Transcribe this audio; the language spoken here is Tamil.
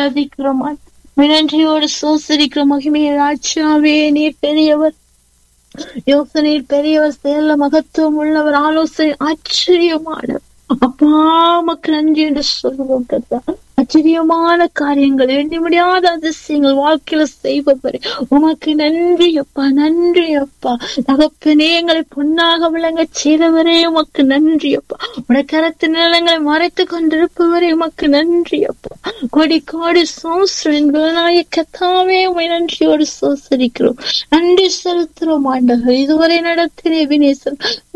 ஆராதிக்கிறோம் நன்றியோடு சோசரிக்கிறோம் மகிமையை ராட்சாவே நீர் பெரியவர் யோசனையில் பெரியவர் செயல்ல மகத்துவம் உள்ளவர் ஆலோசனை ஆச்சரியமானவர் அப்பா மக்கள் நன்றி என்று சொல்லுவோம் கர்த்தா ஆச்சரியமான காரியங்கள் எண்ண முடியாத அதிசயங்கள் வாழ்க்கையில செய்பவரே உமக்கு நன்றி அப்பா நன்றி அப்பா தகப்பனே எங்களை பொன்னாக விளங்க செய்தவரே உமக்கு நன்றி அப்பா உடைய கரத்து நிலங்களை மறைத்து கொண்டிருப்பவரே உமக்கு நன்றி அப்பா கோடி கோடி சோசரின் கத்தாவே உமை நன்றியோடு சோசரிக்கிறோம் நன்றி செலுத்துறோம் ஆண்டவர் இதுவரை நடத்தின வினேசன்